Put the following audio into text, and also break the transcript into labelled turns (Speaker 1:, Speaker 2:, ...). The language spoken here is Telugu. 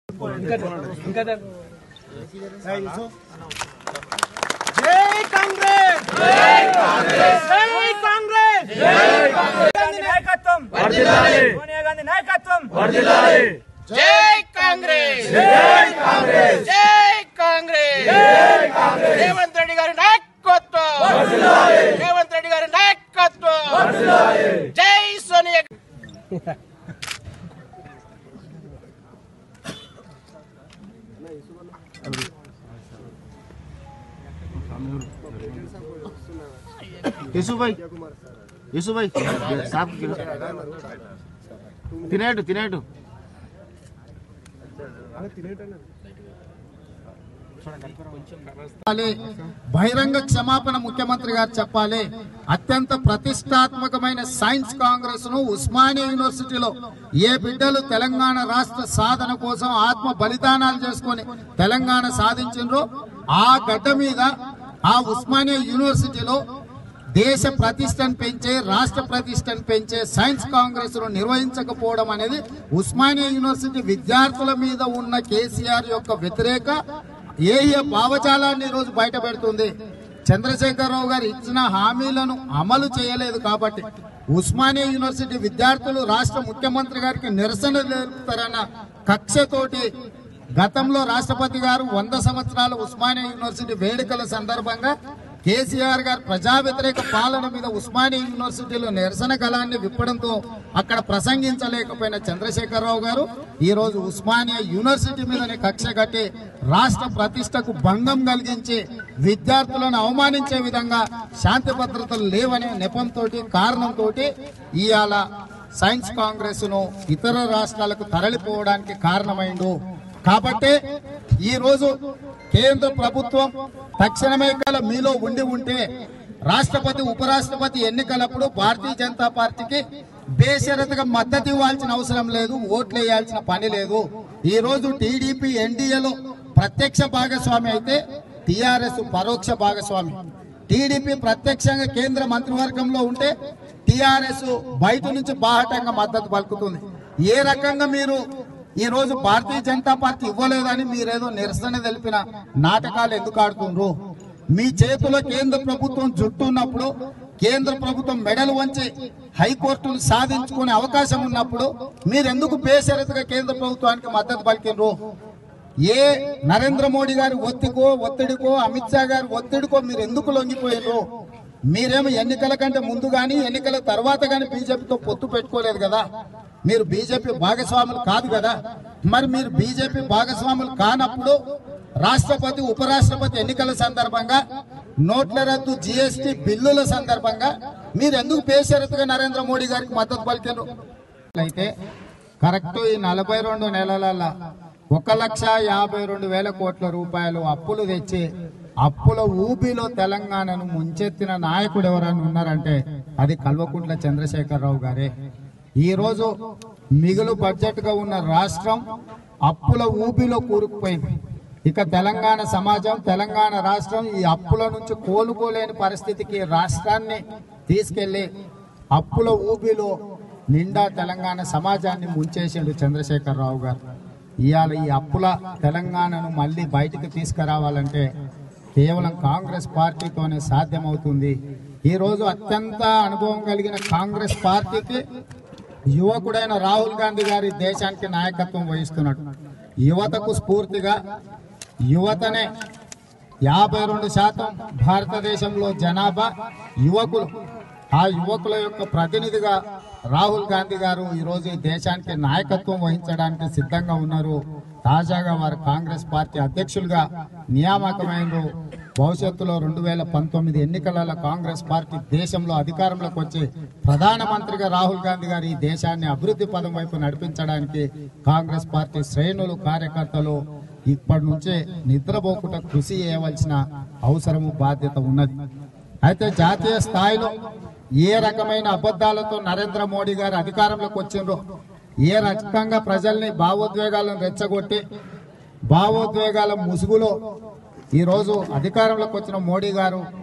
Speaker 1: జై కాంగ్రెస్ జై కాంగ్రెస్ జై కాంగ్రెస్ జై కాంగ్రెస్ గాంధీ నాయకత్వం వర్ధిల్లాలి సోనియా గాంధీ నాయకత్వం వర్ధిల్లాలి
Speaker 2: జై కాంగ్రెస్ జై కాంగ్రెస్ జై కాంగ్రెస్ జై కాంగ్రెస్ రేవంత్ రెడ్డి గారి నాయకత్వం రేవంత్ రెడ్డి గారి నాయకత్వం జై సోనియా
Speaker 3: यशु भाई यशु भाई साफ తినేటు తినేటు
Speaker 4: చెప్పాలి బహిరంగ క్షమాపణ ముఖ్యమంత్రి గారు చెప్పాలి అత్యంత ప్రతిష్టాత్మకమైన సైన్స్ కాంగ్రెస్ ను ఉస్మానియా యూనివర్సిటీలో ఏ బిడ్డలు తెలంగాణ రాష్ట్ర సాధన కోసం ఆత్మ బలిదానాలు చేసుకొని తెలంగాణ సాధించిండ్రో ఆ గడ్డ మీద ఆ ఉస్మానియా యూనివర్సిటీలో దేశ ప్రతిష్టను పెంచే రాష్ట్ర ప్రతిష్టను పెంచే సైన్స్ కాంగ్రెస్ ను నిర్వహించకపోవడం అనేది ఉస్మానియా యూనివర్సిటీ విద్యార్థుల మీద ఉన్న కేసీఆర్ యొక్క వ్యతిరేక ఏ ఏ భావజాలాన్ని ఈ రోజు బయట పెడుతుంది చంద్రశేఖరరావు గారు ఇచ్చిన హామీలను అమలు చేయలేదు కాబట్టి ఉస్మానియా యూనివర్సిటీ విద్యార్థులు రాష్ట్ర ముఖ్యమంత్రి గారికి నిరసన తెలుపుతారన్న కక్షతోటి గతంలో రాష్ట్రపతి గారు వంద సంవత్సరాల ఉస్మానియా యూనివర్సిటీ వేడుకల సందర్భంగా కేసీఆర్ గారు ప్రజా వ్యతిరేక పాలన మీద ఉస్మానియా యూనివర్సిటీలో నిరసన గలాన్ని విప్పడంతో అక్కడ ప్రసంగించలేకపోయిన చంద్రశేఖరరావు గారు ఈ రోజు ఉస్మానియా యూనివర్సిటీ మీదనే కక్ష కట్టి రాష్ట్ర ప్రతిష్టకు భంగం కలిగించి విద్యార్థులను అవమానించే విధంగా శాంతి భద్రతలు లేవనే నెపంతో కారణంతో ఇవాళ సైన్స్ కాంగ్రెస్ ను ఇతర రాష్ట్రాలకు తరలిపోవడానికి కారణమైండు కాబట్టే ఈ రోజు కేంద్ర ప్రభుత్వం తక్షణమే కల మీలో ఉండి ఉంటే రాష్ట్రపతి ఉపరాష్ట్రపతి ఎన్నికలప్పుడు భారతీయ జనతా పార్టీకి బేషరతుగా మద్దతు ఇవ్వాల్సిన అవసరం లేదు ఓట్లు వేయాల్సిన పని లేదు ఈ రోజు టీడీపీ ఎన్డీఏలో ప్రత్యక్ష భాగస్వామి అయితే టిఆర్ఎస్ పరోక్ష భాగస్వామి టీడీపీ ప్రత్యక్షంగా కేంద్ర మంత్రివర్గంలో ఉంటే టిఆర్ఎస్ బయట నుంచి బాహటంగా మద్దతు పలుకుతుంది ఏ రకంగా మీరు ఈ రోజు భారతీయ జనతా పార్టీ ఇవ్వలేదని మీరేదో నిరసన తెలిపిన నాటకాలు ఎందుకు ఆడుతుండ్రు మీ చేతిలో కేంద్ర ప్రభుత్వం జుట్టు ఉన్నప్పుడు కేంద్ర ప్రభుత్వం మెడలు వంచి హైకోర్టులు సాధించుకునే అవకాశం ఉన్నప్పుడు మీరెందుకు బేషరతుగా కేంద్ర ప్రభుత్వానికి మద్దతు పలికినరు ఏ నరేంద్ర మోడీ గారి ఒత్తికో ఒత్తిడికో అమిత్ షా గారి ఒత్తిడికో మీరు ఎందుకు లొంగిపోయారు మీరేమో ఎన్నికల కంటే ముందు గాని ఎన్నికల తర్వాత గాని బీజేపీతో పొత్తు పెట్టుకోలేదు కదా మీరు బీజేపీ భాగస్వాములు కాదు కదా మరి మీరు బీజేపీ భాగస్వాములు కానప్పుడు రాష్ట్రపతి ఉపరాష్ట్రపతి ఎన్నికల సందర్భంగా నోట్ల రద్దు జిఎస్టి బిల్లుల సందర్భంగా మీరు ఎందుకు బేషరతుగా నరేంద్ర మోడీ గారికి మద్దతు పలికారు అయితే కరెక్ట్ ఈ నలభై రెండు నెలల ఒక లక్ష యాభై రెండు వేల కోట్ల రూపాయలు అప్పులు తెచ్చి అప్పుల ఊబిలో తెలంగాణను ముంచెత్తిన నాయకుడు ఎవరైనా ఉన్నారంటే అది కల్వకుంట్ల చంద్రశేఖరరావు గారే ఈ రోజు మిగులు బడ్జెట్ గా ఉన్న రాష్ట్రం అప్పుల ఊబిలో కూరుకుపోయింది ఇక తెలంగాణ సమాజం తెలంగాణ రాష్ట్రం ఈ అప్పుల నుంచి కోలుకోలేని పరిస్థితికి రాష్ట్రాన్ని తీసుకెళ్లి అప్పుల ఊబిలో నిండా తెలంగాణ సమాజాన్ని ముంచేసిండు చంద్రశేఖరరావు గారు ఇవాళ ఈ అప్పుల తెలంగాణను మళ్ళీ బయటకు తీసుకురావాలంటే కేవలం కాంగ్రెస్ పార్టీతోనే సాధ్యమవుతుంది ఈ రోజు అత్యంత అనుభవం కలిగిన కాంగ్రెస్ పార్టీకి యువకుడైన రాహుల్ గాంధీ గారి దేశానికి నాయకత్వం వహిస్తున్నాడు యువతకు స్ఫూర్తిగా యువతనే యాభై రెండు శాతం భారతదేశంలో జనాభా యువకులు ఆ యువకుల యొక్క ప్రతినిధిగా రాహుల్ గాంధీ గారు ఈరోజు ఈ దేశానికి నాయకత్వం వహించడానికి సిద్ధంగా ఉన్నారు తాజాగా వారు కాంగ్రెస్ పార్టీ అధ్యక్షులుగా నియామకమైనరు భవిష్యత్తులో రెండు వేల పంతొమ్మిది ఎన్నికలలో కాంగ్రెస్ పార్టీ దేశంలో అధికారంలోకి వచ్చి ప్రధానమంత్రిగా రాహుల్ గాంధీ గారు ఈ దేశాన్ని అభివృద్ధి పదం వైపు నడిపించడానికి కాంగ్రెస్ పార్టీ శ్రేణులు కార్యకర్తలు ఇప్పటి నుంచే నిద్రపోకుండా కృషి చేయవలసిన అవసరము బాధ్యత ఉన్నది అయితే జాతీయ స్థాయిలో ఏ రకమైన అబద్ధాలతో నరేంద్ర మోడీ గారు అధికారంలోకి వచ్చిండ్రో ఏ రకంగా ప్రజల్ని భావోద్వేగాలను రెచ్చగొట్టి భావోద్వేగాల ముసుగులో ఈ రోజు అధికారంలోకి వచ్చిన మోడీ గారు